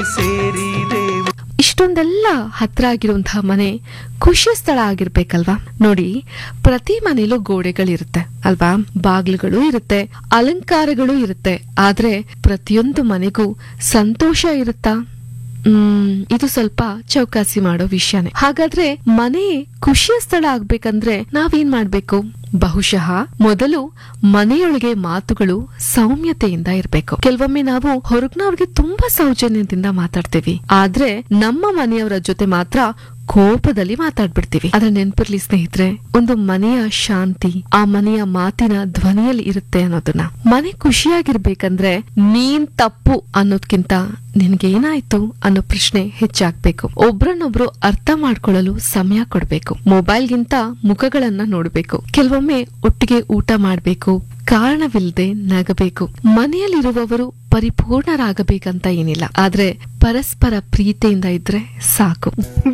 ಸೇರಿದೆವು ಇಷ್ಟೊಂದೆಲ್ಲ ಹತ್ರ ಆಗಿರುವಂತಹ ಮನೆ ಖುಷಿ ಸ್ಥಳ ಆಗಿರ್ಬೇಕಲ್ವಾ ನೋಡಿ ಪ್ರತಿ ಮನೇಲೂ ಗೋಡೆಗಳಿರುತ್ತೆ ಅಲ್ವಾ ಬಾಗ್ಲುಗಳು ಇರುತ್ತೆ ಅಲಂಕಾರಗಳು ಇರುತ್ತೆ ಆದ್ರೆ ಪ್ರತಿಯೊಂದು ಮನೆಗೂ ಸಂತೋಷ ಇರುತ್ತಾ ಹ್ಮ್ ಇದು ಸ್ವಲ್ಪ ಚೌಕಾಸಿ ಮಾಡೋ ವಿಷಯನೇ ಹಾಗಾದ್ರೆ ಮನೆ ಖುಷಿಯ ಸ್ಥಳ ಆಗ್ಬೇಕಂದ್ರೆ ನಾವೇನ್ ಮಾಡ್ಬೇಕು ಬಹುಶಃ ಮೊದಲು ಮನೆಯೊಳಗೆ ಮಾತುಗಳು ಸೌಮ್ಯತೆಯಿಂದ ಇರ್ಬೇಕು ಕೆಲವೊಮ್ಮೆ ನಾವು ಹೊರಗ್ನವ್ರಿಗೆ ತುಂಬಾ ಸೌಜನ್ಯದಿಂದ ಮಾತಾಡ್ತೀವಿ ಆದ್ರೆ ನಮ್ಮ ಮನೆಯವರ ಜೊತೆ ಮಾತ್ರ ಕೋಪದಲ್ಲಿ ಮಾತಾಡ್ಬಿಡ್ತೀವಿ ಅದ್ರ ನೆನ್ಪಿರ್ಲಿ ಸ್ನೇಹಿತರೆ ಒಂದು ಮನೆಯ ಶಾಂತಿ ಆ ಮನೆಯ ಮಾತಿನ ಧ್ವನಿಯಲ್ಲಿ ಇರುತ್ತೆ ಅನ್ನೋದನ್ನ ಮನೆ ಖುಷಿಯಾಗಿರ್ಬೇಕಂದ್ರೆ ನೀನ್ ತಪ್ಪು ಅನ್ನೋದ್ಕಿಂತ ನಿನ್ಗೇನಾಯ್ತು ಅನ್ನೋ ಪ್ರಶ್ನೆ ಹೆಚ್ಚಾಗ್ಬೇಕು ಒಬ್ರನ್ನೊಬ್ರು ಅರ್ಥ ಮಾಡ್ಕೊಳ್ಳಲು ಸಮಯ ಕೊಡ್ಬೇಕು ಮೊಬೈಲ್ಗಿಂತ ಮುಖಗಳನ್ನ ನೋಡ್ಬೇಕು ಕೆಲವೊಮ್ಮೆ ಒಟ್ಟಿಗೆ ಊಟ ಮಾಡ್ಬೇಕು ಕಾರಣವಿಲ್ಲದೆ ನಗಬೇಕು ಮನೆಯಲ್ಲಿರುವವರು ಪರಿಪೂರ್ಣರಾಗಬೇಕಂತ ಏನಿಲ್ಲ ಆದ್ರೆ ಪರಸ್ಪರ ಪ್ರೀತಿಯಿಂದ ಇದ್ರೆ ಸಾಕು